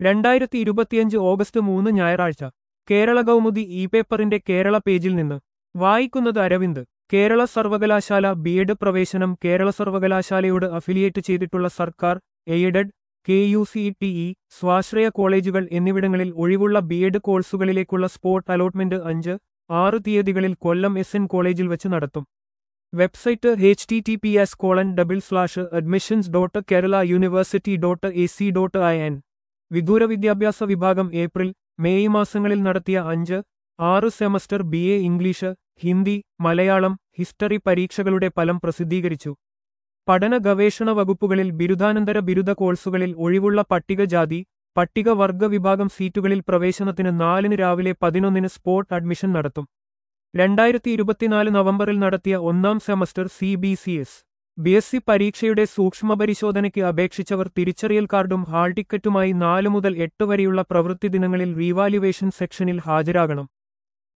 രണ്ടായിരത്തി ഇരുപത്തിയഞ്ച് ഓഗസ്റ്റ് മൂന്ന് ഞായറാഴ്ച കേരള കൗമുദി ഇ പേപ്പറിന്റെ കേരള പേജിൽ നിന്ന് വായിക്കുന്നത് അരവിന്ദ് കേരള സർവകലാശാല ബിഎഡ് പ്രവേശനം കേരള സർവകലാശാലയോട് അഫിലിയേറ്റ് ചെയ്തിട്ടുള്ള സർക്കാർ aided K U C T E സ്വാശ്രയ കോളേജുകൾ എന്നിവിടങ്ങളിൽ ഒഴിവുള്ള ബിഎഡ് കോഴ്സുകളിലേക്കുള്ള സ്പോട്ട് അലോട്ട്മെന്റ് അഞ്ച് ആറ് തീയതികളിൽ കൊല്ലം എസ് എൻ കോളേജിൽ വെച്ച് നടത്തും website H T T P S colon double slash admissions dot Kerala university dot A C dot I N വിദൂര വിദ്യാഭ്യാസ വിഭാഗം ഏപ്രിൽ മെയ് മാസങ്ങളിൽ നടത്തിയ അഞ്ച് ആറ് semester B A English Hindi Malayalam history പരീക്ഷകളുടെ ഫലം പ്രസിദ്ധീകരിച്ചു പഠന ഗവേഷണ വകുപ്പുകളിൽ ബിരുദാനന്തര ബിരുദ കോഴ്സുകളിൽ ഒഴിവുള്ള പട്ടികജാതി പട്ടികവർഗ വിഭാഗം സീറ്റുകളിൽ പ്രവേശനത്തിന് നാലിന് രാവിലെ പതിനൊന്നിന് സ്പോട്ട് അഡ്മിഷൻ നടത്തും രണ്ടായിരത്തി ഇരുപത്തിനാല് നവംബറിൽ നടത്തിയ ഒന്നാം semester C B C S B S C പരീക്ഷയുടെ സൂക്ഷ്മപരിശോധനയ്ക്ക് അപേക്ഷിച്ചവർ തിരിച്ചറിയൽ കാർഡും ഹാൾ ടിക്കറ്റുമായി നാല് മുതൽ എട്ട് വരെയുള്ള പ്രവൃത്തി ദിനങ്ങളിൽ റീവാലുവേഷൻ സെക്ഷനിൽ ഹാജരാകണം